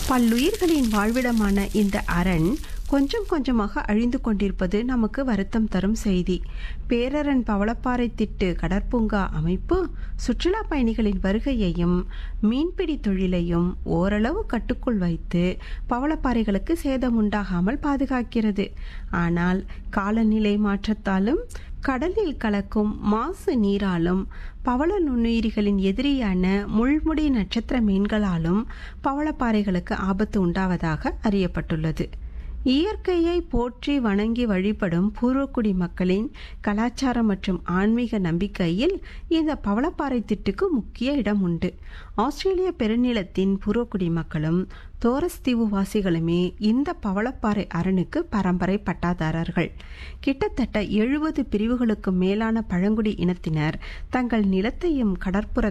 பல்லுயிர்களின் வாழ்விடமான இந்த அரண் கொஞ்சம் கொஞ்சமாக அழிந்து கொண்டிருப்பது நமக்கு வருத்தம் தரும் செய்தி பேரரண் பவளப்பாறை திட்டு கடற்பூங்கா அமைப்பு சுற்றுலா பயணிகளின் வருகையையும் மீன்பிடி தொழிலையும் ஓரளவு கட்டுக்குள் வைத்து பவளப்பாறைகளுக்கு சேதம் உண்டாகாமல் பாதுகாக்கிறது ஆனால் காலநிலை மாற்றத்தாலும் கடலில் கலக்கும் மாசு நீராலும் பவள நுண்ணுயிரிகளின் எதிரியான முள்முடி நட்சத்திர மீன்களாலும் பவளப்பாறைகளுக்கு ஆபத்து உண்டாவதாக அறியப்பட்டுள்ளது இயற்கையை போற்றி வணங்கி வழிபடும் பூர்வக்குடி மக்களின் கலாச்சாரம் மற்றும் ஆன்மீக நம்பிக்கையில் இந்த பவளப்பாறை திட்டுக்கு முக்கிய இடம் உண்டு ஆஸ்திரேலிய பெருநிலத்தின் பூர்வக்குடி மக்களும் தோரஸ் தீவு வாசிகளுமே இந்த பவளப்பாறை அரணுக்கு பரம்பரை பட்டாதாரர்கள் கிட்டத்தட்ட எழுபது பிரிவுகளுக்கு மேலான பழங்குடி இனத்தினர் தங்கள் நிலத்தையும் கடற்புற